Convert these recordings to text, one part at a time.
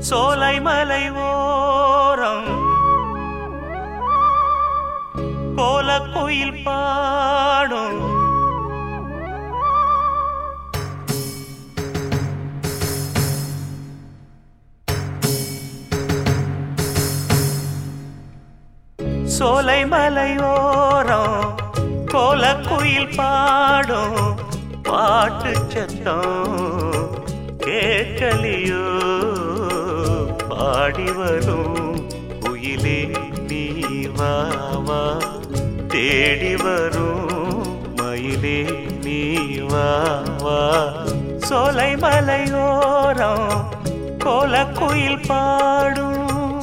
சோலை மலை ஓரம் கோலக்குயில் பாடும் சோலை மலையோரம் கோலக்குயில் பாடும் பாட்டு சத்தம் கேட்கலியோ பாடி வரும் குயிலே நீ வா வா தேடி வரும் மயிலே நீ வா வா சோலை மலையோரம் கோலக்குயில் பாடும்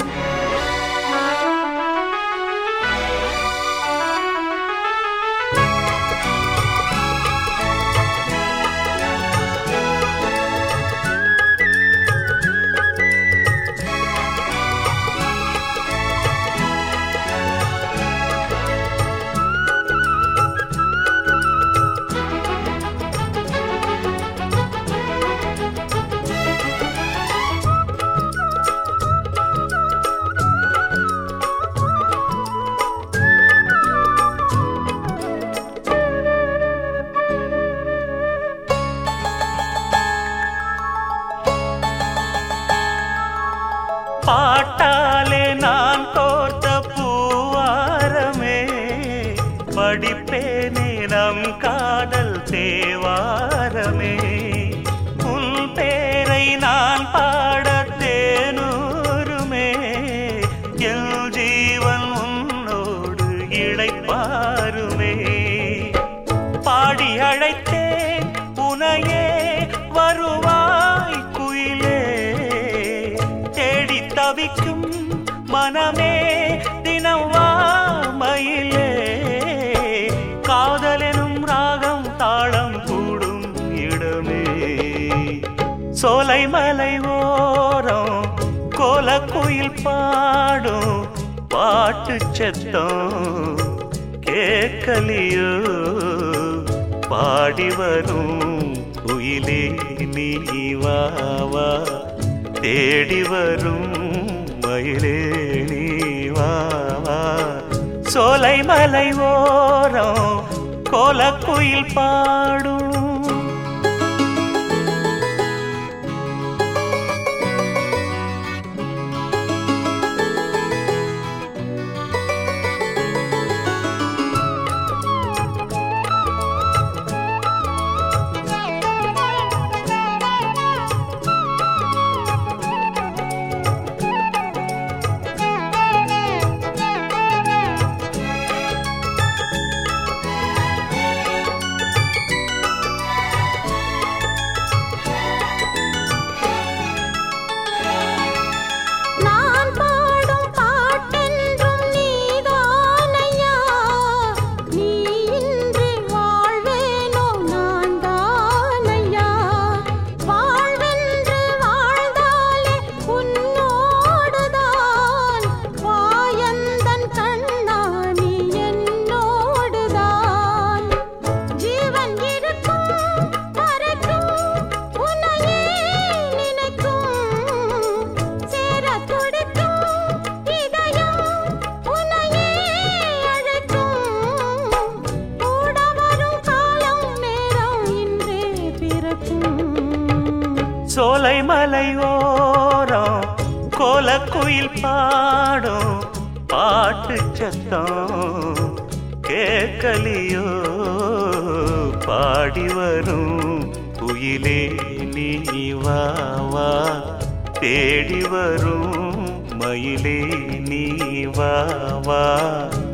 பாட்டாலே நான் கோர்த்த பூவாரமே படிப்பேனே நம் காதல் தேவாரமே உன் பேரை நான் பாட தேனூருமே என் ஜீவன் உன்னோடு இழைப்பாருமே பாடி அழைத்தேன் உனையே வருவாய் குயிலே தேடி தவிக்கும் மனமே தினம் வா மயிலே காதலெனும் ராகம் தாளம் கூடும் இடமே சோலை மலை ஓரம் கோலக்குயில் பாடும் பாட்டு சத்தம் கேட்கலியோ பாடி வரும் குயிலே நீ வா வா தேடி வரும் மயிலே நீ வா வா சோலை மலை ஓரம் கோலக்குயில் பாடும் நான் பாடும் பாட்டென்றும் நீதானையா நீ இன்றி வாழ்வேனோ நான் தானையா வாழ்வென்று வாழ்ந்தாலே உன்னோடுதான் வாயந்தன் கண்ணா நீ என்னோடுதான் ஜீவன் இருக்கும் வரைக்கும் உன்னையே நினைக்கும் சேர துடிக்கும் இதயம் உன்னையே அழைக்கும் கூட வரும் காலம் நேரம் இன்றே பிறக்கும் சோலை மலை ஓரம் கோலக்குயில் பாடும் பாட்டு சத்தம் கேட்கலியோ பாடி வரும் குயிலே நீ வா வா தேடி வரும் மயிலே நீ வா வா